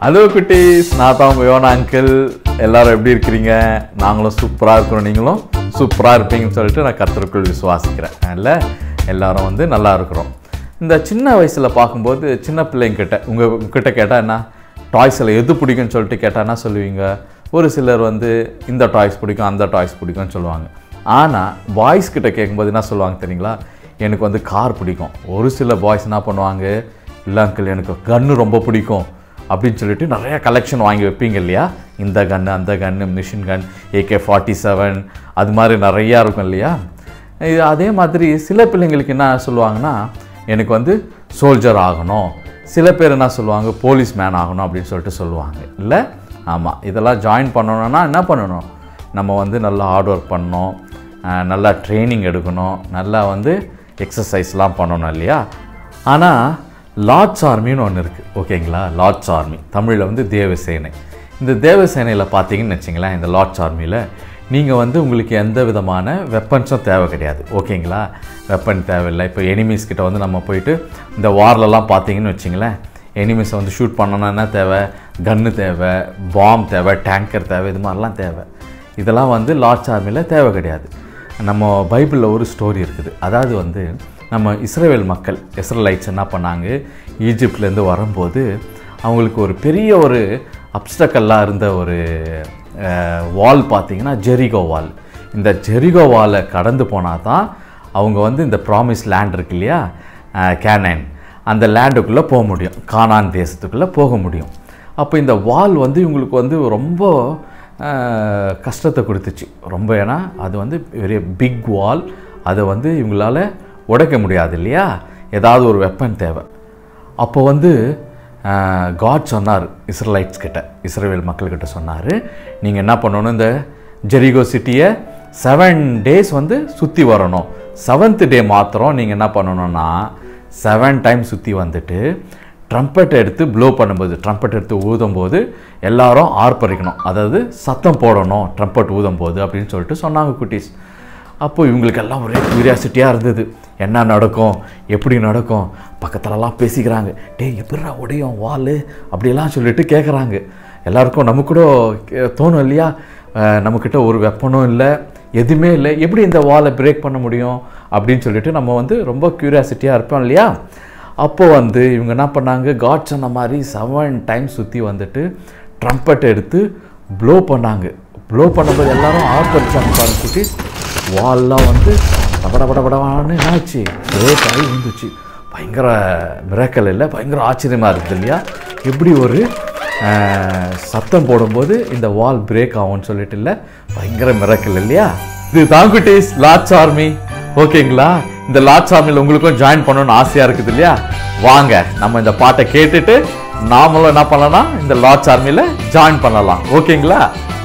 Hello குட்டீஸ் நான் தான் உங்கள் யோனா அங்கிள் எல்லாரும் எப்படி இருக்கிறீங்க நாங்களும் சூப்பராக இருக்கிறோம் நீங்களும் சூப்பராக இருப்பீங்கன்னு சொல்லிட்டு நான் கர்த்தருக்குள் விசுவாசிக்கிறேன் இல்லை எல்லாரும் வந்து நல்லா இருக்கிறோம் இந்த சின்ன வயசில் பார்க்கும்போது சின்ன பிள்ளைங்கிட்ட உங்கள் கிட்ட கேட்டால் என்ன டாய்ஸில் எது பிடிக்கும்னு சொல்லிட்டு கேட்டால் என்ன சொல்லுவீங்க ஒரு சிலர் வந்து இந்த டாய்ஸ் பிடிக்கும் அந்த டாய்ஸ் பிடிக்கும்னு சொல்லுவாங்க ஆனால் பாய்ஸ் கிட்ட கேட்கும்போது என்ன சொல்லுவாங்க தெரியுங்களா எனக்கு வந்து கார் பிடிக்கும் ஒரு சில பாய்ஸ் என்ன பண்ணுவாங்க இல்லை அங்கிள் எனக்கு கன்று ரொம்ப பிடிக்கும் அப்படின்னு சொல்லிட்டு நிறைய கலெக்ஷன் வாங்கி வைப்பீங்க இல்லையா இந்த கன்று அந்த gun machine gun AK forty seven அது மாதிரி நிறையா இருக்கும் இல்லையா இது அதே மாதிரி சில பிள்ளைங்களுக்கு என்ன சொல்லுவாங்கன்னா எனக்கு வந்து சோல்ஜர் ஆகணும் சில பேர் என்ன சொல்லுவாங்க போலீஸ் மேன் ஆகணும் அப்படின்னு சொல்லிட்டு சொல்லுவாங்க இல்லை ஆமாம் இதெல்லாம் ஜாயின் பண்ணணும்னா என்ன பண்ணணும் நம்ம வந்து நல்லா ஹார்ட் ஒர்க் பண்ணணும் அஹ் நல்லா ட்ரைனிங் எடுக்கணும் நல்லா வந்து எக்ஸசைஸ்லாம் பண்ணணும் இல்லையா ஆனால் லார்ட்ஸ் ஆர்மின்னு ஒன்று இருக்குது ஓகேங்களா லார்ட்ஸ் ஆர்மி தமிழில் வந்து தேவசேனை இந்த தேவசேனையில் பார்த்தீங்கன்னு வச்சிங்களேன் இந்த லார்ட்ஸ் ஆர்மியில் நீங்கள் வந்து உங்களுக்கு எந்த விதமான வெப்பன்ஸும் தேவை கிடையாது ஓகேங்களா வெப்பன் தேவையில்லை இப்போ எனிமீஸ் கிட்ட வந்து நம்ம போயிட்டு இந்த வார்லலாம் பார்த்தீங்கன்னு வச்சிங்களேன் எனிமீஸை வந்து ஷூட் பண்ணணும்னா என்ன தேவை கன்று தேவை பாம் தேவை டேங்கர் தேவை இது மாதிரிலாம் தேவை இதெல்லாம் வந்து லார்ட்ஸ் ஆர்மியில் தேவை கிடையாது நம்ம பைபிளில் ஒரு ஸ்டோரி இருக்குது அதாவது வந்து நம்ம இஸ்ரேல் மக்கள் இஸ்ரேலைட்ஸ் என்ன பண்ணாங்க ஈஜிப்ட்லேருந்து வரும்போது அவங்களுக்கு ஒரு பெரிய ஒரு அப்டக்கல்லாக இருந்த ஒரு வால் பார்த்தீங்கன்னா ஜெரிகோ வால் இந்த ஜெரிகோ வாலை கடந்து போனால் தான் அவங்க வந்து இந்த ப்ராமிஸ் லேண்ட் இருக்கு இல்லையா கேனைன் அந்த லேண்டுக்குள்ளே போக முடியும் கானான் தேசத்துக்குள்ளே போக முடியும் அப்போ இந்த வால் வந்து இவங்களுக்கு வந்து ரொம்ப அஹ், கஷ்டத்தை கொடுத்துச்சு ரொம்ப ஏன்னா அது வந்து பெரிய பிக் வால் அதை வந்து இவங்களால உடைக்க முடியாது இல்லையா ஏதாவது ஒரு வெப்பன் தேவை அப்போ வந்து காட் சொன்னார் இஸ்ரலைட்ஸ் கிட்ட இஸ்ரேல் மக்கள்கிட்ட சொன்னார் நீங்கள் என்ன பண்ணணும் இந்த ஜெரிகோ சிட்டியை செவன் டேஸ் வந்து சுற்றி வரணும் செவன்த் டே மாத்திரம் நீங்கள் என்ன பண்ணணும்னா செவன் டைம் சுற்றி வந்துட்டு ட்ரம்பெட் எடுத்து ப்ளோ பண்ணும்போது ட்ரம்பெட் எடுத்து ஊதும்போது எல்லாரும் ஆர்ப்பரிக்கணும் அதாவது சத்தம் போடணும் ட்ரம்பெட் ஊதும்போது அப்படின்னு சொல்லிட்டு சொன்னாங்க குட்டீஸ் அப்போ இவங்களுக்கெல்லாம் ஒரே க்யூரியாசிட்டியாக இருந்தது என்ன நடக்கும் எப்படி நடக்கும் பக்கத்துலலாம் பேசிக்கிறாங்க டேய் எப்படிடா உடையும் வால் அப்படியெல்லாம் சொல்லிட்டு கேட்குறாங்க எல்லாருக்கும் நமக்கு கூட கே- தோணும் இல்லையா அஹ் நம்மக்கிட்ட ஒரு வெப்பனும் இல்லை எதுவுமே இல்லை எப்படி இந்த வாலை பிரேக் பண்ண முடியும் அப்படின்னு சொல்லிட்டு நம்ம வந்து ரொம்ப க்யூரியாசிட்டியாக இருப்போம் இல்லையா அப்போ வந்து இவங்க என்ன பண்ணாங்க காட் சொன்ன மாதிரி செவன் டைம் சுற்றி வந்துட்டு ட்ரம்பட் எடுத்து ப்ளோ பண்ணாங்க ப்ளோ பண்ணும்போது எல்லாரும் ஆர்ப்பரிச்சாங்க பாருங்க குட்டீஸ் வால்லாம் வந்து பட பட படவான்னு என்னாச்சு பிரேக் ஆகி இருந்துச்சு பயங்கர மிராக்கல் இல்லை பயங்கர ஆச்சரியமாக இருக்குது இல்லையா எப்படி ஒரு அஹ், சத்தம் போடும்போது இந்த வால் பிரேக் ஆகும்னு சொல்லிட்டு இல்லை பயங்கர மிராக்கல் இல்லையா இது தான் குட்டீஸ் லார்ட்ஸ் ஆர்மி ஓகேங்களா இந்த லார்ட்ஸ் ஆர்மியில் உங்களுக்கும் ஜாயின் பண்ணணும்னு ஆசையாக இருக்குது இல்லையா வாங்க நம்ம இந்த பாட்டை கேட்டுட்டு நாமளும் என்ன பண்ணலாம் இந்த லார்ட்ஸ் ஆர்மியில் ஜாயின் பண்ணலாம் ஓகேங்களா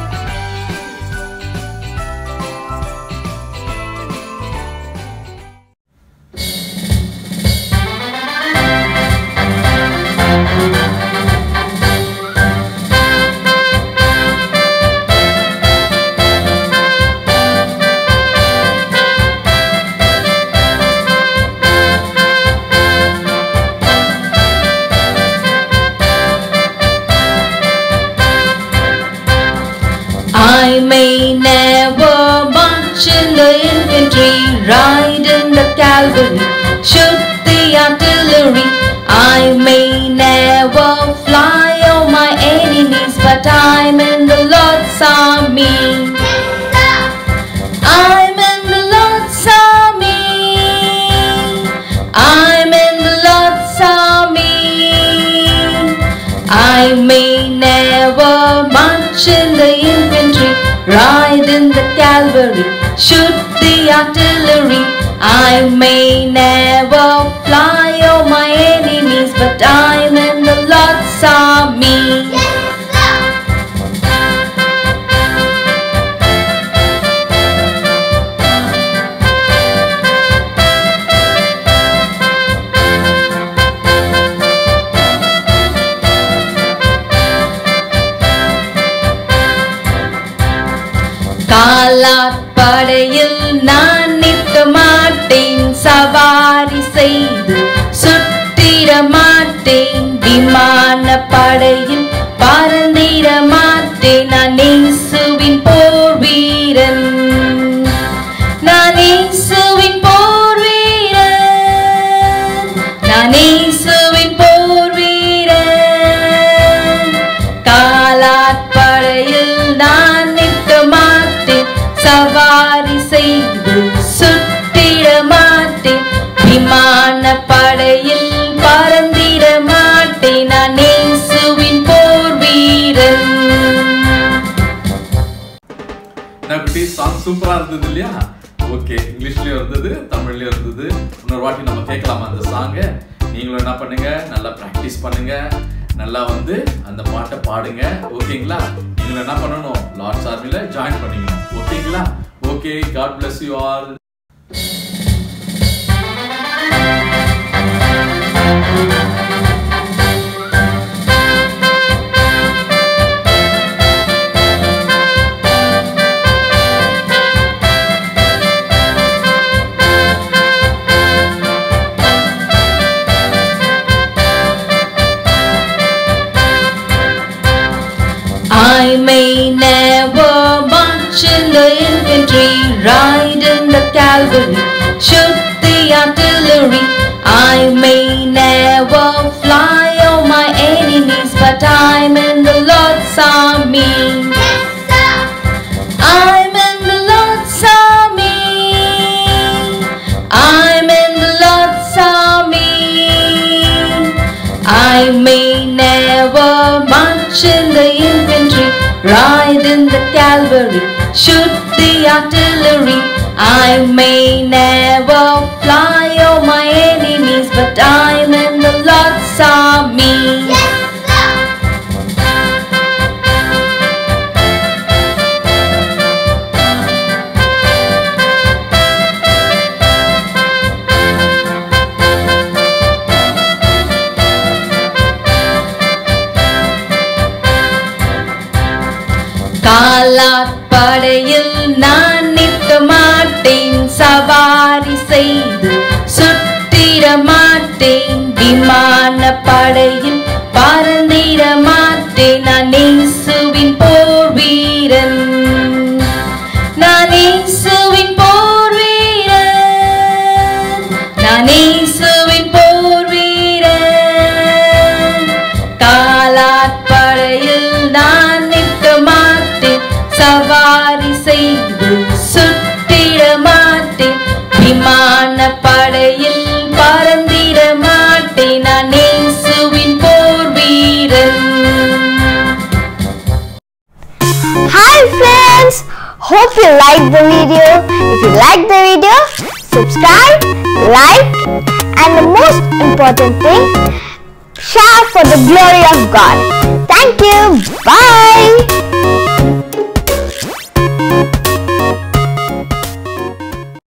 I may never march in the infantry, ride in the cavalry, shoot the artillery. I may never fly on my enemies, but I'm in the Lord's army. I'm in the Lord's army. I'm in the Lord's army. I may never march in the infantry, ride in the cavalry, shoot the artillery. I may never fly on my enemies, but I'm in the Lord's army. காலாட்படையில் நான் நிற்க மாட்டேன் சவாரி செய்து சுற்றிட மாட்டேன் விமான படையில் சூப்பரா இருந்தது இல்லையா ஓகே இங்கிலீஷ்லயும் இருந்தது தமிழ்லயும் இருந்தது இன்னொரு வாட்டி நம்ம கேட்கலாமா அந்த சாங்க நீங்களும் என்ன பண்ணுங்க நல்லா ப்ராக்டிஸ் பண்ணுங்க நல்லா வந்து அந்த பாட்டை பாடுங்க ஓகேங்களா நீங்களும் என்ன பண்ணணும் லார்ட்ஸ் ஆர்மில ஜாயின் பண்ணிக்கணும் ஓகேங்களா okay God bless you all I may never march in the infantry, ride in the cavalry, shoot the artillery. I may never fly on my enemies, but I'm in the Lord's army. I'm in the Lord's army. I'm in the Lord's army. I may never march in the infantry, ride in the cavalry, shoot the artillery. I may never fly on my enemies, but I'm in the Lord's army. காலாட்படையில் நான் நிற்க மாட்டேன் சவாரி செய்து சுற்றிட மாட்டேன் விமான படையில் பறந்திட மாட்டேன் நான் இயேசுவின் போர் வீரன் நான் இயேசுவின் போர் வீரன் நான் இயேசுவின் போர் வீரன் காலாட்படையில் நான் நிற்க மாட்டேன் சவாரி செய்து சுற்றிட மாட்டேன் விமான படையில் பறந்திட மாட்டேன் நான் இயேசுவின் போர் வீரன் Hi friends! Hope you liked the video. If you liked the video, subscribe, like, and the most important thing, share for the glory of God. Thank you. Bye.